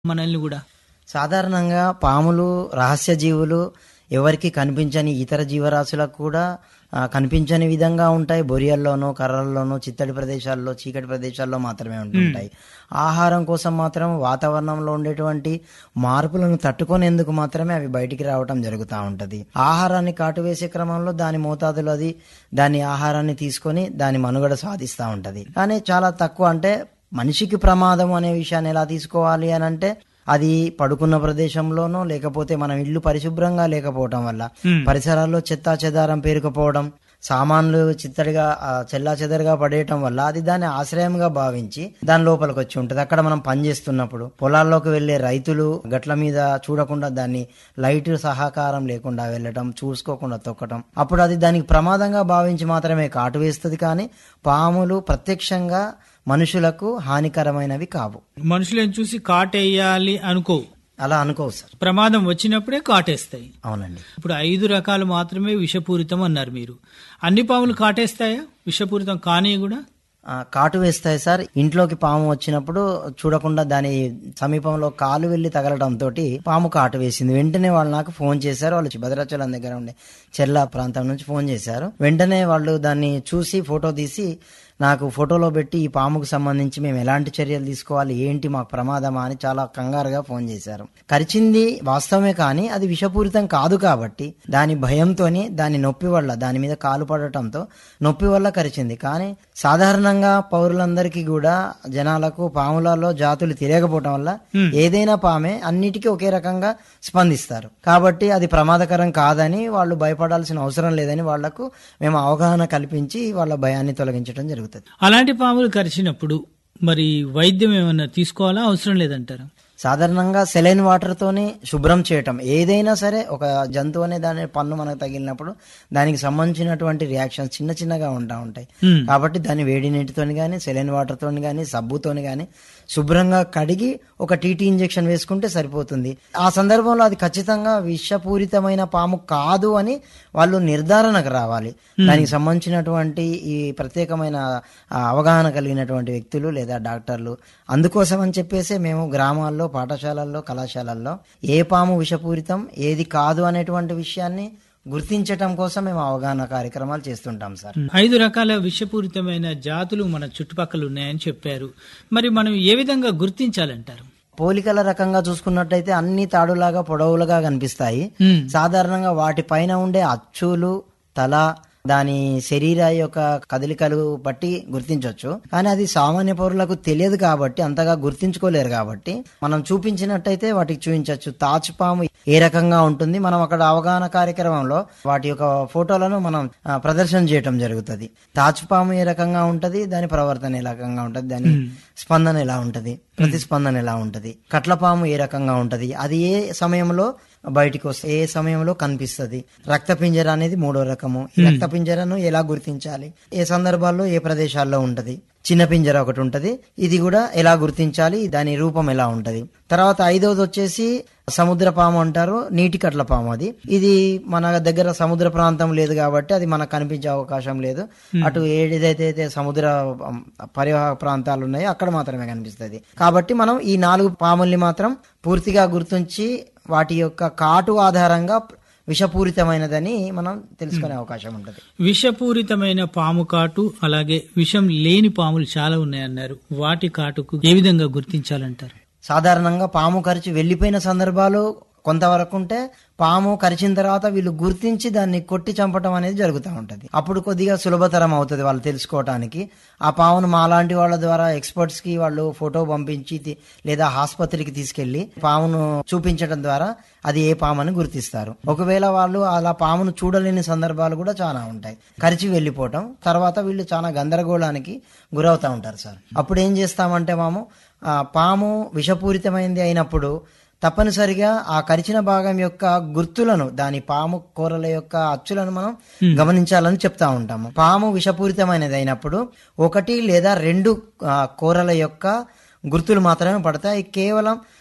మనల్ని కూడా సాధారణంగా పాములు రహస్య జీవులు ఎవరికి కనిపించని ఇతర జీవరాశులకు కూడా ఆ, కనిపించని విధంగా ఉంటాయి బొరియల్లోనూ కర్రల్లోనూ చిత్తడి ప్రదేశాల్లో చీకటి ప్రదేశాల్లో మాత్రమే ఉంటుంటాయి ఆహారం కోసం మాత్రం వాతావరణంలో ఉండేటువంటి మార్పులను తట్టుకునేందుకు మాత్రమే అవి బయటికి రావటం జరుగుతూ ఉంటది ఆహారాన్ని కాటువేసే క్రమంలో దాని మోతాదులో అది దాని ఆహారాన్ని తీసుకొని దాని మనుగడ సాధిస్తూ ఉంటది కానీ చాలా తక్కువ అంటే మనిషికి ప్రమాదం అనే విషయాన్ని ఎలా తీసుకోవాలి అని అంటే అది పడుకున్న ప్రదేశంలోనో లేకపోతే మనం ఇల్లు పరిశుభ్రంగా లేకపోవడం వల్ల పరిసరాల్లో చెత్తా చెదారం పేరుకుపోవడం సామాన్లు చిత్తడిగా చెల్లా చెదరుగా పడేయటం వల్ల అది దాన్ని ఆశ్రయంగా భావించి దాని లోపలికి వచ్చి ఉంటది అక్కడ మనం పని చేస్తున్నప్పుడు పొలాల్లోకి వెళ్లే రైతులు గట్ల మీద చూడకుండా దాన్ని లైట్ సహకారం లేకుండా వెళ్ళటం చూసుకోకుండా తొక్కటం అప్పుడు అది దానికి ప్రమాదంగా భావించి మాత్రమే కాటు వేస్తుంది కానీ పాములు ప్రత్యక్షంగా మనుషులకు హానికరమైనవి కావు మనుషులను చూసి కాటేయాలి అనుకో అలా అనుకోవు సార్ ప్రమాదం వచ్చినప్పుడే కాటేస్తాయి అవునండి ఇప్పుడు ఐదు రకాలు మాత్రమే విషపూరితం అన్నారు మీరు అన్ని పాములు కాటేస్తాయా విషపూరితం కానీ కూడా ఆ, కాటు వేస్తాయి సార్ ఇంట్లోకి పాము వచ్చినప్పుడు చూడకుండా దాని సమీపంలో కాలు వెళ్లి తగలడంతో పాము కాటు వేసింది వెంటనే వాళ్ళు నాకు ఫోన్ చేశారు వాళ్ళు భద్రాచలం దగ్గర ఉండే చెర్ల ప్రాంతం నుంచి ఫోన్ చేశారు వెంటనే వాళ్ళు దాన్ని చూసి ఫోటో తీసి నాకు ఫోటోలో పెట్టి ఈ పాముకు సంబంధించి మేము ఎలాంటి చర్యలు తీసుకోవాలి ఏంటి మాకు ప్రమాదమా అని చాలా కంగారుగా ఫోన్ చేశారు కరిచింది వాస్తవమే కానీ అది విషపూరితం కాదు కాబట్టి దాని భయంతోని దాని నొప్పి వల్ల దాని మీద కాలు పడటంతో నొప్పి వల్ల కరిచింది కానీ సాధారణంగా పౌరులందరికీ కూడా జనాలకు పాములలో జాతులు తెలియకపోవటం వల్ల ఏదైనా పామే అన్నిటికీ ఒకే రకంగా స్పందిస్తారు కాబట్టి అది ప్రమాదకరం కాదని వాళ్ళు భయపడాల్సిన అవసరం లేదని వాళ్లకు మేము అవగాహన కల్పించి వాళ్ళ భయాన్ని తొలగించడం జరుగుతుంది అలాంటి పాములు కరిచినప్పుడు మరి వైద్యం ఏమన్నా తీసుకోవాలా అవసరం లేదంటారా సాధారణంగా సెలైన్ వాటర్ తోని శుభ్రం చేయటం ఏదైనా సరే ఒక జంతువు అనే దాని పన్ను మనకు తగిలినప్పుడు దానికి సంబంధించినటువంటి రియాక్షన్స్ చిన్న చిన్నగా ఉంటా ఉంటాయి Hmm. కాబట్టి దాన్ని వేడి నీటితోని కానీ సెలైన్ వాటర్ తోని కానీ సబ్బుతోని కానీ శుభ్రంగా కడిగి ఒక టీటీ ఇంజెక్షన్ వేసుకుంటే సరిపోతుంది ఆ సందర్భంలో అది ఖచ్చితంగా విషపూరితమైన పాము కాదు అని వాళ్ళు నిర్ధారణకు రావాలి దానికి సంబంధించినటువంటి ఈ ప్రత్యేకమైన ఆ, అవగాహన కలిగినటువంటి వ్యక్తులు లేదా డాక్టర్లు అందుకోసం అని చెప్పేసి మేము గ్రామాల్లో పాఠశాలల్లో కళాశాలల్లో ఏ పాము విషపూరితం ఏది కాదు అనేటువంటి విషయాన్ని గుర్తించటం కోసం మేము అవగాహన కార్యక్రమాలు చేస్తుంటాం సార్ ఐదు రకాల విషపూరితమైన జాతులు మన చుట్టుపక్కల ఉన్నాయని చెప్పారు మరి మనం ఏ విధంగా గుర్తించాలంటారు పోలికల రకంగా చూసుకున్నట్టయితే అన్ని తాడులాగా పొడవులుగా కనిపిస్తాయి Hmm. సాధారణంగా వాటి పైన ఉండే అచ్చులు తల దాని శరీర యొక్క కదలికలు బట్టి గుర్తించవచ్చు కానీ అది సామాన్య పౌరులకు తెలియదు కాబట్టి అంతగా గుర్తించుకోలేరు కాబట్టి మనం చూపించినట్టయితే వాటికి చూపించవచ్చు తాచుపాము ఏ రకంగా ఉంటుంది మనం అక్కడ అవగాహన కార్యక్రమంలో వాటి యొక్క ఫోటోలను మనం ఆ, ప్రదర్శన చేయటం జరుగుతుంది తాచుపాము ఏ రకంగా ఉంటది దాని ప్రవర్తన ఏ రకంగా ఉంటది దాని స్పందన ఎలా ఉంటది ప్రతిస్పందన ఎలా ఉంటది కట్లపాము ఏ రకంగా ఉంటది అది ఏ సమయంలో బయటికి వస్తే ఏ సమయంలో కనిపిస్తుంది రక్తపింజర అనేది మూడో రకము ఈ రక్తపింజరను ఎలా గుర్తించాలి ఏ సందర్భాల్లో ఏ ప్రదేశాల్లో ఉంటది చిన్న పింజర ఒకటి ఉంటది ఇది కూడా ఎలా గుర్తించాలి దాని రూపం ఎలా ఉంటది తర్వాత ఐదవది వచ్చేసి సముద్ర పాము అంటారు నీటి కట్ల పాము అది ఇది మన దగ్గర సముద్ర ప్రాంతం లేదు కాబట్టి అది మనకు కనిపించే అవకాశం లేదు అటు ఏదైతే అయితే సముద్ర um, పరివాహక ప్రాంతాలు ఉన్నాయో అక్కడ మాత్రమే కనిపిస్తుంది కాబట్టి మనం ఈ నాలుగు పాముల్ని మాత్రం పూర్తిగా గుర్తించి వాటి యొక్క కాటు ఆధారంగా విషపూరితమైనదని మనం తెలుసుకునే అవకాశం ఉంటుంది విషపూరితమైన పాము కాటు అలాగే విషం లేని పాములు చాలా ఉన్నాయన్నారు వాటి కాటుకు ఏ విధంగా గుర్తించాలంటారు సాధారణంగా పాము కరిచి వెళ్లిపోయిన సందర్భాలు కొంతవరకు ఉంటే పాము కరిచిన తర్వాత వీళ్ళు గుర్తించి దాన్ని కొట్టి చంపటం అనేది జరుగుతూ ఉంటది అప్పుడు కొద్దిగా సులభతరం అవుతుంది వాళ్ళు తెలుసుకోవటానికి ఆ పామును మాలాంటి వాళ్ళ ద్వారా ఎక్స్పర్ట్స్ కి వాళ్ళు ఫోటో పంపించి తి- లేదా ఆసుపత్రికి తీసుకెళ్లి పామును చూపించడం ద్వారా అది ఏ పాము అని గుర్తిస్తారు ఒకవేళ వాళ్ళు అలా పామును చూడలేని సందర్భాలు కూడా చాలా ఉంటాయి కరిచి వెళ్ళిపోవటం తర్వాత వీళ్ళు చాలా గందరగోళానికి గురవుతా ఉంటారు సార్ అప్పుడు ఏం చేస్తామంటే మాము ఆ పాము విషపూరితమైంది అయినప్పుడు తప్పనిసరిగా ఆ కరిచిన భాగం యొక్క గుర్తులను దాని పాము కూరల యొక్క అచ్చులను మనం గమనించాలని చెప్తా ఉంటాము పాము విషపూరితమైనది అయినప్పుడు ఒకటి లేదా రెండు ఆ, కూరల యొక్క గుర్తులు మాత్రమే పడతాయి కేవలం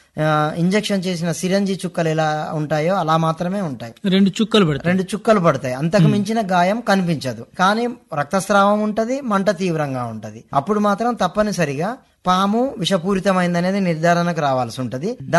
ఆ, ఇంజెక్షన్ చేసిన సిరంజి చుక్కలు ఎలా ఉంటాయో అలా మాత్రమే ఉంటాయి రెండు చుక్కలు పడతాయి రెండు చుక్కలు పడతాయి అంతకు మించిన గాయం కనిపించదు కానీ రక్తస్రావం ఉంటది మంట తీవ్రంగా ఉంటది అప్పుడు మాత్రం తప్పనిసరిగా పాము విషపూరితమైందనేది నిర్ధారణకు రావాల్సి ఉంటది